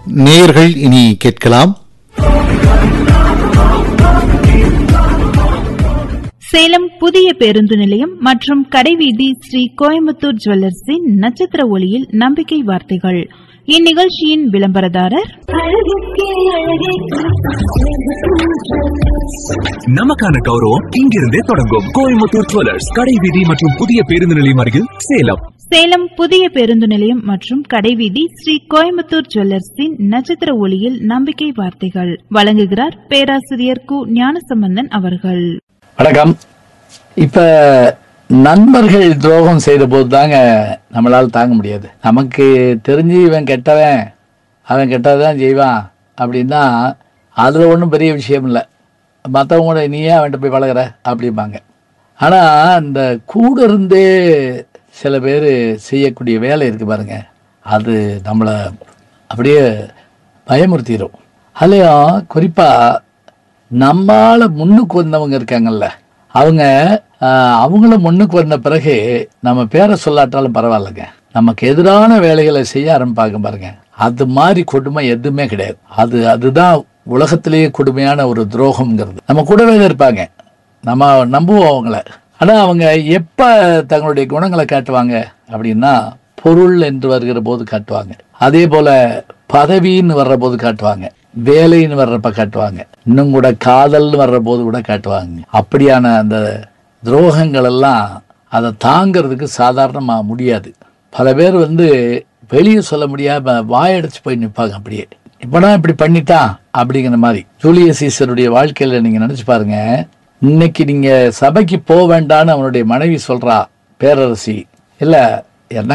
நேயர்கள் இனி கேட்கலாம் சேலம் புதிய பேருந்து நிலையம் மற்றும் கடைவீதி ஸ்ரீ கோயம்புத்தூர் ஜுவல்லர்ஸின் நட்சத்திர ஒளியில் நம்பிக்கை வார்த்தைகள் இந்நிகழ்ச்சியின் விளம்பரதாரர் நமக்கான கௌரவம் இங்கிருந்தே தொடங்கும் கோயம்புத்தூர் ஜுவல்லர்ஸ் கடை வீதி மற்றும் புதிய பேருந்து நிலையம் அருகில் சேலம் சேலம் புதிய பேருந்து நிலையம் மற்றும் கடைவீதி ஸ்ரீ கோயம்புத்தூர் ஜுவல்லர்ஸின் நட்சத்திர ஒளியில் நம்பிக்கை வார்த்தைகள் வழங்குகிறார் பேராசிரியர் கு ஞானசம்பந்தன் அவர்கள் வணக்கம் இப்ப நண்பர்கள் துரோகம் செய்த போது தாங்க நம்மளால தாங்க முடியாது நமக்கு தெரிஞ்சு இவன் கெட்டவன் அவன் கெட்டதான் செய்வான் அப்படின்னா அதுல ஒன்றும் பெரிய விஷயம் இல்லை மற்றவங்க கூட நீயே அவன்கிட்ட போய் பழகுற அப்படிம்பாங்க ஆனா இந்த கூட இருந்தே சில பேர் செய்யக்கூடிய வேலை இருக்கு பாருங்க அது நம்மளை அப்படியே பயமுறுத்திடும் அதுலேயும் குறிப்பா நம்மால முன்னுக்கு வந்தவங்க இருக்காங்கல்ல அவங்க ஆஹ், அவங்கள முன்னுக்கு வந்த பிறகு நம்ம பேரை சொல்லாட்டாலும் பரவாயில்லைங்க நமக்கு எதிரான வேலைகளை செய்ய ஆரம்பிப்பாங்க பாருங்க அது மாதிரி கொடுமை எதுவுமே கிடையாது அது அதுதான் உலகத்திலேயே கொடுமையான ஒரு துரோகம்ங்கிறது நம்ம கூடவே தான் இருப்பாங்க நம்ம நம்புவோம் அவங்கள ஆனா அவங்க எப்ப தங்களுடைய குணங்களை காட்டுவாங்க அப்படின்னா பொருள் என்று வருகிற போது காட்டுவாங்க அதே போல பதவின்னு வர்ற போது காட்டுவாங்க வேலைன்னு வர்றப்ப காட்டுவாங்க இன்னும் கூட காதல்னு வர்ற போது கூட காட்டுவாங்க அப்படியான அந்த துரோகங்கள் எல்லாம் அதை தாங்கிறதுக்கு சாதாரணமா முடியாது பல பேர் வந்து வெளியே சொல்ல முடியாம வாயடைச்சு போய் நிற்பாங்க அப்படியே இப்படா இப்படி பண்ணிட்டான் அப்படிங்கிற மாதிரி ஜூலியஸ் சீசருடைய வாழ்க்கையில நீங்க நினைச்சு பாருங்க இன்னைக்கு நீங்க சபைக்கு போக வேண்டாம்னு அவனுடைய மனைவி சொல்றா பேரரசி இல்ல என்ன